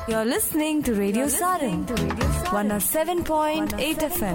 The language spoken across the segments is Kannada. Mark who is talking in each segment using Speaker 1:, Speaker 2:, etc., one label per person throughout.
Speaker 1: You're listening to Radio Sarin, 107.8 FM.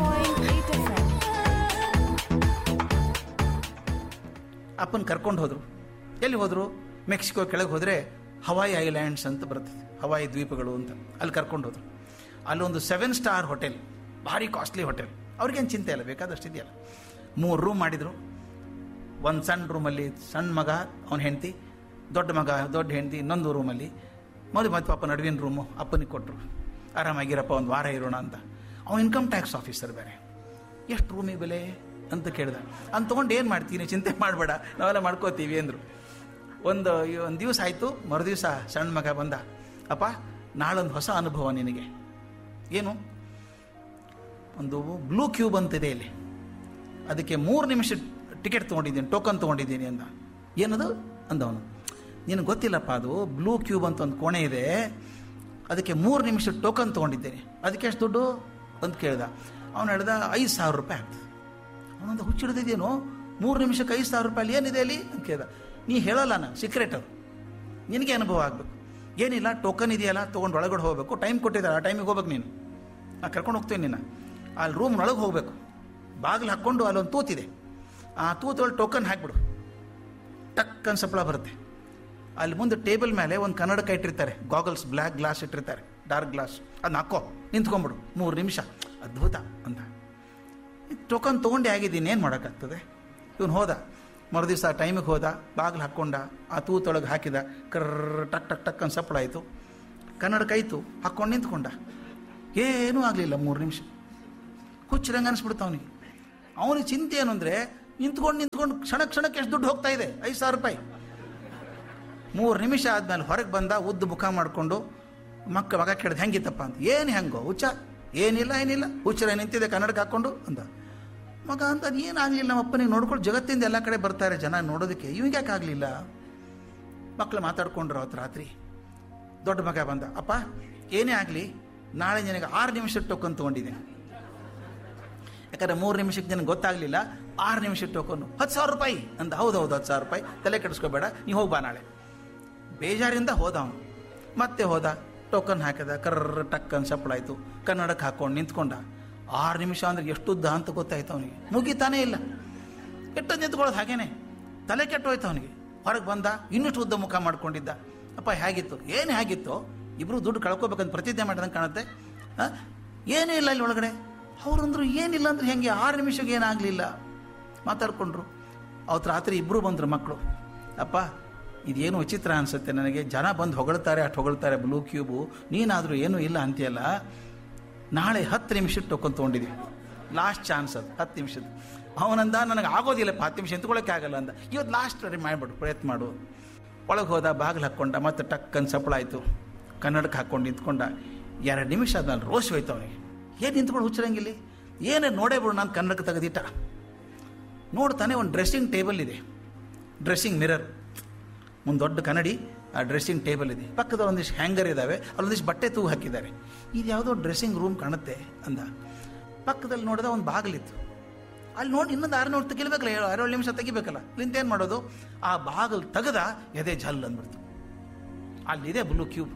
Speaker 2: ಅಪ್ಪನ ಕರ್ಕೊಂಡು ಹೋದರು ಎಲ್ಲಿ ಹೋದರು ಮೆಕ್ಸಿಕೋ ಕೆಳಗೆ ಹೋದರೆ ಹವಾಯಿ ಐಲ್ಯಾಂಡ್ಸ್ ಅಂತ ಬರ್ತದೆ ಹವಾಯಿ ದ್ವೀಪಗಳು ಅಂತ ಅಲ್ಲಿ ಕರ್ಕೊಂಡು ಹೋದರು ಅಲ್ಲೊಂದು ಸೆವೆನ್ ಸ್ಟಾರ್ ಹೋಟೆಲ್ ಭಾರಿ ಕಾಸ್ಟ್ಲಿ ಹೋಟೆಲ್ ಅವ್ರಿಗೇನು ಚಿಂತೆ ಇಲ್ಲ ಬೇಕಾದಷ್ಟು ಇದೆಯಲ್ಲ ಮೂರು ರೂಮ್ ಮಾಡಿದರು ಒಂದು ಸಣ್ಣ ರೂಮಲ್ಲಿ ಸಣ್ಣ ಮಗ ಅವನ ಹೆಂಡತಿ ದೊಡ್ಡ ಮಗ ದೊಡ್ಡ ಹೆಂಡತಿ ಇನ್ನೊಂದು ರೂಮಲ್ಲಿ ಮದುವೆ ಮತ್ತು ಪಾಪ ನಡುವಿನ ರೂಮು ಅಪ್ಪನಿಗೆ ಕೊಟ್ಟರು ಆರಾಮಾಗಿರಪ್ಪ ಒಂದು ವಾರ ಇರೋಣ ಅಂತ ಅವನು ಇನ್ಕಮ್ ಟ್ಯಾಕ್ಸ್ ಆಫೀಸರ್ ಬೇರೆ ಎಷ್ಟು ರೂಮಿಗೆ ಬೆಲೆ ಅಂತ ಕೇಳ್ದ ಅಂತ ತೊಗೊಂಡು ಏನು ಮಾಡ್ತೀನಿ ಚಿಂತೆ ಮಾಡಬೇಡ ನಾವೆಲ್ಲ ಮಾಡ್ಕೋತೀವಿ ಅಂದರು ಒಂದು ಒಂದು ದಿವಸ ಆಯಿತು ಮರುದಿವಸ ಸಣ್ಣ ಮಗ ಬಂದ ಅಪ್ಪ ನಾಳೊಂದು ಹೊಸ ಅನುಭವ ನಿನಗೆ ಏನು ಒಂದು ಬ್ಲೂ ಕ್ಯೂಬ್ ಅಂತಿದೆ ಇಲ್ಲಿ ಅದಕ್ಕೆ ಮೂರು ನಿಮಿಷ ಟಿಕೆಟ್ ತೊಗೊಂಡಿದ್ದೀನಿ ಟೋಕನ್ ತೊಗೊಂಡಿದ್ದೀನಿ ಅಂದ ಏನದು ಅಂದವನು ನಿನಗೆ ಗೊತ್ತಿಲ್ಲಪ್ಪ ಅದು ಬ್ಲೂ ಕ್ಯೂಬ್ ಅಂತ ಒಂದು ಕೋಣೆ ಇದೆ ಅದಕ್ಕೆ ಮೂರು ನಿಮಿಷ ಟೋಕನ್ ತೊಗೊಂಡಿದ್ದೇನೆ ಅದಕ್ಕೆ ಎಷ್ಟು ದುಡ್ಡು ಅಂತ ಕೇಳ್ದ ಅವನು ಹೇಳ್ದ ಐದು ಸಾವಿರ ರೂಪಾಯಿ ಆಗ್ತದೆ ಅವನಂದ ಹುಚ್ಚಿಡ್ದಿದ್ದೇನೋ ಮೂರು ನಿಮಿಷಕ್ಕೆ ಐದು ಸಾವಿರ ರೂಪಾಯಿ ಅಲ್ಲಿ ಏನಿದೆ ಅಲ್ಲಿ ಅಂತ ಕೇಳ್ದ ನೀ ಹೇಳಲ್ಲ ನಾನು ಸೀಕ್ರೆಟ್ ಅದು ನಿನಗೆ ಅನುಭವ ಆಗಬೇಕು ಏನಿಲ್ಲ ಟೋಕನ್ ಇದೆಯಲ್ಲ ತೊಗೊಂಡು ಒಳಗಡೆ ಹೋಗಬೇಕು ಟೈಮ್ ಕೊಟ್ಟಿದ್ದಾರೆ ಆ ಟೈಮಿಗೆ ಹೋಗ್ಬೇಕು ನೀನು ನಾ ಕರ್ಕೊಂಡು ಹೋಗ್ತೀನಿ ನಿನ್ನ ಅಲ್ಲಿ ರೂಮ್ನೊಳಗೆ ಹೋಗಬೇಕು ಬಾಗಿಲು ಹಾಕ್ಕೊಂಡು ಅಲ್ಲೊಂದು ತೂತಿದೆ ಆ ತೂತೊಳಗೆ ಟೋಕನ್ ಹಾಕ್ಬಿಡು ಟಕ್ ಅಂತ ಸಪ್ಪಳ ಬರುತ್ತೆ ಅಲ್ಲಿ ಮುಂದೆ ಟೇಬಲ್ ಮೇಲೆ ಒಂದು ಕನ್ನಡಕ ಇಟ್ಟಿರ್ತಾರೆ ಗಾಗಲ್ಸ್ ಬ್ಲ್ಯಾಕ್ ಗ್ಲಾಸ್ ಇಟ್ಟಿರ್ತಾರೆ ಡಾರ್ಕ್ ಗ್ಲಾಸ್ ಅದನ್ನ ಹಾಕೋ ನಿಂತ್ಕೊಂಬಿಡು ಮೂರು ನಿಮಿಷ ಅದ್ಭುತ ಅಂತ ಟೋಕನ್ ತೊಗೊಂಡೆ ಆಗಿದ್ದೀನಿ ಏನು ಮಾಡೋಕ್ಕಾಗ್ತದೆ ಇವನು ಹೋದ ಮರುದಿವಸ ಟೈಮಿಗೆ ಹೋದ ಬಾಗಿಲು ಹಾಕ್ಕೊಂಡ ಆ ತೂತೊಳಗೆ ಹಾಕಿದ ಕರ್ರ ಟಕ್ ಟಕ್ ಟಕ್ ಅಂತ ಸಪ್ಪಳ ಆಯಿತು ಕನ್ನಡಕ ಆಯಿತು ಹಾಕ್ಕೊಂಡು ನಿಂತ್ಕೊಂಡ ಏನೂ ಆಗಲಿಲ್ಲ ಮೂರು ನಿಮಿಷ ಹುಚ್ಚರಂಗೆ ಅನಿಸ್ಬಿಡ್ತು ಅವನಿಗೆ ಅವನಿಗೆ ಚಿಂತೆ ಏನು ಅಂದರೆ ನಿಂತ್ಕೊಂಡು ನಿಂತ್ಕೊಂಡು ಕ್ಷಣ ಕ್ಷಣಕ್ಕೆ ಎಷ್ಟು ದುಡ್ಡು ಹೋಗ್ತಾ ಇದೆ ಐದು ಸಾವಿರ ರೂಪಾಯಿ ಮೂರು ನಿಮಿಷ ಆದಮೇಲೆ ಹೊರಗೆ ಬಂದ ಉದ್ದು ಮುಖ ಮಾಡಿಕೊಂಡು ಮಕ್ಕ ಮಗ ಕೇಳಿದ ಹೆಂಗಿತ್ತಪ್ಪ ಅಂತ ಏನು ಹೆಂಗೋ ಹುಚ್ಚ ಏನಿಲ್ಲ ಏನಿಲ್ಲ ಹುಚ್ಚರ ನಿಂತಿದೆ ಕನ್ನಡಕ್ಕೆ ಹಾಕ್ಕೊಂಡು ಅಂದ ಮಗ ಅಂತ ಏನಾಗಲಿಲ್ಲ ನಮ್ಮ ಅಪ್ಪನಿಗೆ ನೋಡ್ಕೊಂಡು ಜಗತ್ತಿಂದ ಎಲ್ಲ ಕಡೆ ಬರ್ತಾರೆ ಜನ ನೋಡೋದಕ್ಕೆ ಇವಾಗ ಯಾಕೆ ಆಗಲಿಲ್ಲ ಮಕ್ಕಳು ಮಾತಾಡ್ಕೊಂಡ್ರು ಅವತ್ತು ರಾತ್ರಿ ದೊಡ್ಡ ಮಗ ಬಂದ ಅಪ್ಪ ಏನೇ ಆಗಲಿ ನಾಳೆ ನನಗೆ ಆರು ನಿಮಿಷ ಟೋಕನ್ ತೊಗೊಂಡಿದ್ದೀನಿ ಯಾಕಂದ್ರೆ ಮೂರು ನಿಮಿಷಕ್ಕೆ ನನಗೆ ಗೊತ್ತಾಗಲಿಲ್ಲ ಆರು ನಿಮಿಷ ಟೋಕನ್ನು ಹತ್ತು ಸಾವಿರ ರೂಪಾಯಿ ಅಂದ ಹೌದು ಹೌದು ಹತ್ತು ಸಾವಿರ ರೂಪಾಯಿ ತಲೆ ಕೆಡಿಸ್ಕೋಬೇಡ ನೀವು ಹೋಗಿ ಬಾ ನಾಳೆ ಬೇಜಾರಿಂದ ಹೋದ ಅವನು ಮತ್ತೆ ಹೋದ ಟೋಕನ್ ಹಾಕಿದ ಕರ್ರ ಟಕ್ ಅಂತ ಸಪ್ಪಳಾಯ್ತು ಕನ್ನಡಕ್ಕೆ ಹಾಕ್ಕೊಂಡು ನಿಂತ್ಕೊಂಡ ಆರು ನಿಮಿಷ ಅಂದ್ರೆ ಎಷ್ಟು ಉದ್ದ ಅಂತ ಗೊತ್ತಾಯ್ತು ಅವನಿಗೆ ಮುಗಿತಾನೇ ಇಲ್ಲ ಎಷ್ಟೊಂದು ನಿಂತ್ಕೊಳ್ಳೋದು ಹಾಗೇನೆ ತಲೆ ಕೆಟ್ಟೋಯ್ತು ಅವನಿಗೆ ಹೊರಗೆ ಬಂದ ಇನ್ನಷ್ಟು ಉದ್ದ ಮುಖ ಮಾಡ್ಕೊಂಡಿದ್ದ ಅಪ್ಪ ಹೇಗಿತ್ತು ಏನು ಹೇಗಿತ್ತು ಇಬ್ಬರು ದುಡ್ಡು ಕಳ್ಕೊಬೇಕಂತ ಪ್ರತಿಜ್ಞೆ ಮಾಡಿದಂಗೆ ಕಾಣುತ್ತೆ ಆ? ಏನೂ ಇಲ್ಲ ಇಲ್ಲಿ ಒಳಗಡೆ ಅವ್ರಂದ್ರು ಏನಿಲ್ಲ ಅಂದ್ರೆ ಹೆಂಗೆ ಆರು ನಿಮಿಷಕ್ಕೆ ಏನಾಗಲಿಲ್ಲ ಮಾತಾಡ್ಕೊಂಡ್ರು ಅವತ್ತು ರಾತ್ರಿ ಇಬ್ಬರು ಬಂದರು ಮಕ್ಕಳು ಅಪ್ಪ ಇದೇನು ವಿಚಿತ್ರ ಅನಿಸುತ್ತೆ ನನಗೆ ಜನ ಬಂದು ಹೊಗಳ್ತಾರೆ ಅಷ್ಟು ಹೊಗಳ್ತಾರೆ ಬ್ಲೂ ಕ್ಯೂಬು ನೀನಾದರೂ ಏನೂ ಇಲ್ಲ ಅಂತೀಯಲ್ಲ ನಾಳೆ ಹತ್ತು ನಿಮಿಷ ಟೋಕನ್ ತೊಗೊಂಡಿದ್ದೀವಿ ಲಾಸ್ಟ್ ಚಾನ್ಸ್ ಅದು ಹತ್ತು ನಿಮಿಷದ ಅವನಂದ ನನಗೆ ಆಗೋದಿಲ್ಲಪ್ಪ ಹತ್ತು ನಿಮಿಷ ನಿಂತ್ಕೊಳ್ಳೋಕೆ ಆಗಲ್ಲ ಅಂದ ಇವತ್ತು ಲಾಸ್ಟ್ ರೀ ಮಾಡಿಬಿಡು ಪ್ರಯತ್ನ ಮಾಡು ಒಳಗೆ ಹೋದ ಬಾಗಿಲು ಹಾಕ್ಕೊಂಡ ಮತ್ತೆ ಟಕ್ಕನ್ ಸಪ್ಪಳ ಆಯಿತು ಕನ್ನಡಕ್ಕೆ ಹಾಕ್ಕೊಂಡು ನಿಂತ್ಕೊಂಡ ಎರಡು ನಿಮಿಷ ಆದ್ಮೇಲೆ ರೋಷ್ ಹೋಯ್ತು ಅವನಿಗೆ ಏನು ನಿಂತ್ಕೊಂಡು ಹುಚ್ಚರಂಗಿಲ್ಲ ಏನೇ ನೋಡೇ ಬಿಡು ನಾನು ಕನ್ನಡಕ್ಕೆ ತೆಗೆದಿಟ್ಟ ನೋಡ್ತಾನೆ ಒಂದು ಡ್ರೆಸ್ಸಿಂಗ್ ಟೇಬಲ್ ಇದೆ ಡ್ರೆಸ್ಸಿಂಗ್ ಮಿರರ್ ಒಂದು ದೊಡ್ಡ ಕನ್ನಡಿ ಆ ಡ್ರೆಸ್ಸಿಂಗ್ ಟೇಬಲ್ ಇದೆ ಪಕ್ಕದಲ್ಲಿ ಒಂದಿಷ್ಟು ಹ್ಯಾಂಗರ್ ಇದ್ದಾವೆ ಅಲ್ಲೊಂದಿಷ್ಟು ಬಟ್ಟೆ ತೂಗು ಹಾಕಿದ್ದಾರೆ ಇದು ಯಾವುದೋ ಡ್ರೆಸ್ಸಿಂಗ್ ರೂಮ್ ಕಾಣುತ್ತೆ ಅಂದ ಪಕ್ಕದಲ್ಲಿ ನೋಡಿದ ಒಂದು ಬಾಗಿಲಿತ್ತು ಅಲ್ಲಿ ನೋಡಿ ಇನ್ನೊಂದು ಆರು ನೋಡಿ ತೆಗಿಬೇಕಲ್ಲ ಏಳು ಆರೇಳು ನಿಮಿಷ ತೆಗಿಬೇಕಲ್ಲ ಇಲ್ಲಿಂದ ಏನು ಮಾಡೋದು ಆ ಬಾಗಿಲು ತೆಗೆದ ಎದೆ ಜಲ್ ಅಂದ್ಬಿಡ್ತು ಅಲ್ಲಿದೆ ಬ್ಲೂ ಕ್ಯೂಬ್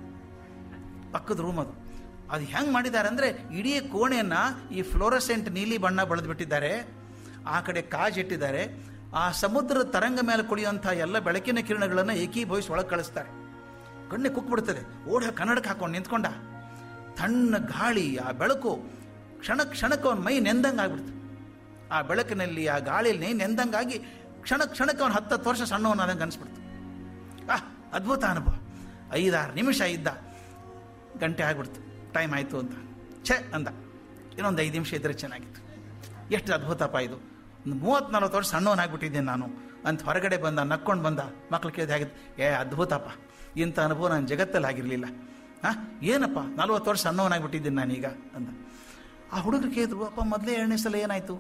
Speaker 2: ಪಕ್ಕದ ರೂಮ್ ಅದು ಅದು ಹೆಂಗೆ ಮಾಡಿದ್ದಾರೆ ಅಂದರೆ ಇಡೀ ಕೋಣೆಯನ್ನು ಈ ಫ್ಲೋರಸೆಂಟ್ ನೀಲಿ ಬಣ್ಣ ಬೆಳೆದ್ಬಿಟ್ಟಿದ್ದಾರೆ ಆ ಕಡೆ ಕಾಜ್ ಇಟ್ಟಿದ್ದಾರೆ ಆ ಸಮುದ್ರದ ತರಂಗ ಮೇಲೆ ಕುಳಿಯುವಂಥ ಎಲ್ಲ ಬೆಳಕಿನ ಕಿರಣಗಳನ್ನು ಏಕೀಭವಿಸಿ ಒಳಗೆ ಕಳಿಸ್ತಾರೆ ಕಣ್ಣೆ ಕುಕ್ಬಿಡ್ತದೆ ಓಡ ಕನ್ನಡಕ್ಕೆ ಹಾಕೊಂಡು ನಿಂತ್ಕೊಂಡ ತಣ್ಣ ಗಾಳಿ ಆ ಬೆಳಕು ಕ್ಷಣ ಕ್ಷಣಕ್ಕೆ ಅವನ ಮೈ ನೆಂದಂಗೆ ಆಗ್ಬಿಡ್ತು ಆ ಬೆಳಕಿನಲ್ಲಿ ಆ ಗಾಳಿಯಲ್ಲಿ ನೆಂದಂಗಾಗಿ ಕ್ಷಣ ಕ್ಷಣಕ್ಕೆ ಅವನು ಹತ್ತತ್ತು ವರ್ಷ ಸಣ್ಣವನಾದಂಗೆ ಅನಿಸ್ಬಿಡ್ತು ಆ ಅದ್ಭುತ ಅನುಭವ ಐದಾರು ನಿಮಿಷ ಇದ್ದ ಗಂಟೆ ಆಗ್ಬಿಡ್ತು ಟೈಮ್ ಆಯಿತು ಅಂತ ಛೇ ಅಂದ ಇನ್ನೊಂದು ಐದು ನಿಮಿಷ ಇದ್ದರೆ ಚೆನ್ನಾಗಿತ್ತು ಎಷ್ಟು ಅದ್ಭುತಪ್ಪ ಇದು ಒಂದು ಮೂವತ್ತು ನಲ್ವತ್ತು ವರ್ಷ ಸಣ್ಣವನಾಗ್ಬಿಟ್ಟಿದ್ದೆ ನಾನು ಅಂತ ಹೊರಗಡೆ ಬಂದ ನಕ್ಕೊಂಡು ಬಂದ ಮಕ್ಳು ಕೇಳಿದ ಹಾಗಿದ್ದು ಏ ಅದ್ಭುತಪ್ಪ ಇಂಥ ಅನುಭವ ನಾನು ಜಗತ್ತಲ್ಲಿ ಆಗಿರಲಿಲ್ಲ ಹಾಂ ಏನಪ್ಪ ನಲ್ವತ್ತು ವರ್ಷ ಸಣ್ಣವನಾಗ್ಬಿಟ್ಟಿದ್ದೀನಿ ನಾನೀಗ ಅಂದ ಆ ಹುಡುಗರು ಕೇಳಿದ್ರು ಅಪ್ಪ ಮೊದಲೇ ಎರಡನೇ ಸಲ ಏನಾಯಿತು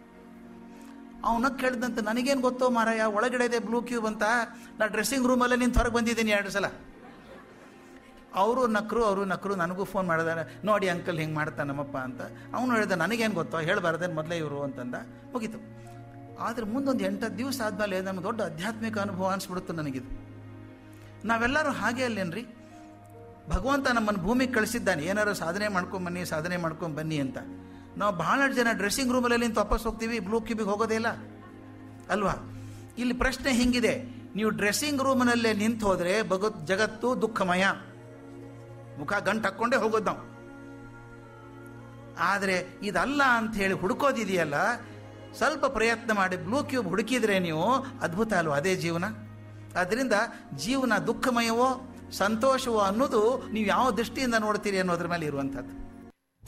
Speaker 2: ಅವನ ಕೇಳಿದಂತೆ ನನಗೇನು ಗೊತ್ತೋ ಮಾರಾಯ ಒಳಗಡೆ ಇದೆ ಬ್ಲೂ ಕ್ಯೂಬ್ ಅಂತ ನಾ ಡ್ರೆಸ್ಸಿಂಗ್ ರೂಮಲ್ಲೇ ನಿಂತು ಹೊರಗೆ ಬಂದಿದ್ದೀನಿ ಎರಡು ಸಲ ಅವರು ನಕ್ರು ಅವರು ನಕ್ರು ನನಗೂ ಫೋನ್ ಮಾಡಿದಾರೆ ನೋಡಿ ಅಂಕಲ್ ಹಿಂಗೆ ಮಾಡ್ತಾನೆ ನಮ್ಮಪ್ಪ ಅಂತ ಅವನು ಹೇಳಿದ ನನಗೇನು ಗೊತ್ತೋ ಹೇಳಬಾರ್ದೇನು ಮೊದಲೇ ಇವರು ಅಂತಂದ ಮುಗೀತು ಆದರೆ ಮುಂದೊಂದು ಎಂಟತ್ತು ದಿವಸ ಆದಮೇಲೆ ನಮ್ಗೆ ದೊಡ್ಡ ಆಧ್ಯಾತ್ಮಿಕ ಅನುಭವ ಅನಿಸ್ಬಿಡುತ್ತೆ ನನಗಿದು ನಾವೆಲ್ಲರೂ ಹಾಗೆ ಅಲ್ಲೇನ್ರಿ ಭಗವಂತ ನಮ್ಮನ್ನು ಭೂಮಿಗೆ ಕಳಿಸಿದ್ದಾನೆ ಏನಾರು ಸಾಧನೆ ಮಾಡ್ಕೊಂಡು ಬನ್ನಿ ಸಾಧನೆ ಮಾಡ್ಕೊಂಡು ಬನ್ನಿ ಅಂತ ನಾವು ಬಹಳಷ್ಟು ಜನ ಡ್ರೆಸ್ಸಿಂಗ್ ರೂಮಲ್ಲಿ ನಿಂತು ವಾಪಸ್ ಹೋಗ್ತೀವಿ ಬ್ಲೂ ಕ್ಯೂಬಿಗೆ ಹೋಗೋದೇ ಇಲ್ಲ ಅಲ್ವಾ ಇಲ್ಲಿ ಪ್ರಶ್ನೆ ಹಿಂಗಿದೆ ನೀವು ಡ್ರೆಸ್ಸಿಂಗ್ ರೂಮ್ನಲ್ಲೇ ನಿಂತು ಹೋದರೆ ಭಗತ್ ಜಗತ್ತು ದುಃಖಮಯ ಮುಖ ಗಂಟು ಹಾಕ್ಕೊಂಡೇ ಹೋಗೋದು ನಾವು ಆದರೆ ಇದಲ್ಲ ಅಂತ ಹೇಳಿ ಹುಡುಕೋದಿದೆಯಲ್ಲ ಸ್ವಲ್ಪ ಪ್ರಯತ್ನ ಮಾಡಿ ಬ್ಲೂ ಕ್ಯೂಬ್ ಹುಡುಕಿದ್ರೆ ನೀವು ಅದ್ಭುತ ಅಲ್ವಾ ಅದೇ ಜೀವನ ಆದ್ದರಿಂದ ಜೀವನ ದುಃಖಮಯವೋ ಸಂತೋಷವೋ ಅನ್ನೋದು ನೀವು ಯಾವ ದೃಷ್ಟಿಯಿಂದ ನೋಡ್ತೀರಿ ಅನ್ನೋದ್ರ ಮೇಲೆ ಇರುವಂಥದ್ದು